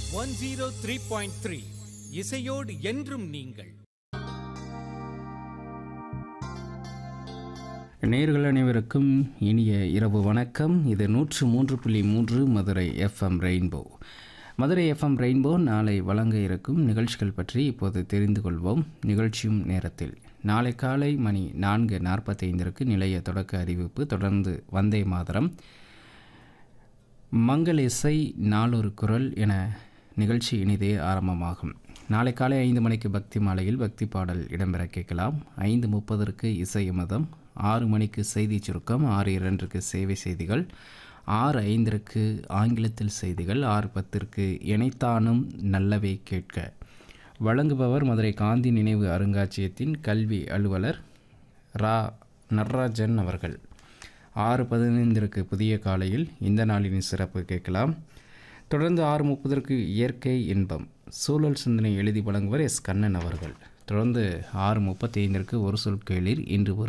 one zero three point three இசையோடு என்றும் நீங்கள் நேர்கள் அனைவருக்கும் இனிய இரவு வணக்கம் இது நூற்று மூன்று புள்ளி மூன்று Madurai FM rainbow Madurai FM rainbow நாளை வழங்க இருக்கும் நிகழ்ச்சிகள் பற்றி இப்போது தெரிந்து கொள்வோம் நிகழ்ச்சியும் நேரத்தில் நாளை காலை மணி நான்கு நாற்பத்தைந்திற்கு நிலைய தொடக்க அறிவிப்பு தொடர்ந்து வந்தே மாதரம் மங்கள் இசை நாளொரு குரல் என நிகழ்ச்சி இனிதே ஆரம்பமாகும் நாளை காலை ஐந்து மணிக்கு பக்தி மாலையில் பக்தி பாடல் இடம்பெற கேட்கலாம் ஐந்து முப்பதற்கு இசை மதம் ஆறு மணிக்கு செய்தி சுருக்கம் ஆறு இரண்டுக்கு சேவை செய்திகள் ஆறு ஐந்திற்கு ஆங்கிலத்தில் செய்திகள் ஆறு பத்திற்கு இணைத்தானும் நல்லவே கேட்க வழங்குபவர் மதுரை காந்தி நினைவு அருங்காட்சியகத்தின் கல்வி அலுவலர் ரா நடராஜன் அவர்கள் ஆறு பதினைந்திற்கு புதிய காலையில் இந்த நாளின் சிறப்பு கேட்கலாம் தொடர்ந்து ஆறு முப்பதற்கு இயற்கை இன்பம் சூழல் சிந்தனை எழுதி வழங்குவர் எஸ் கண்ணன் அவர்கள் தொடர்ந்து ஆறு முப்பத்தி ஐந்திற்கு ஒரு சொல் கேளிர் இன்று ஒரு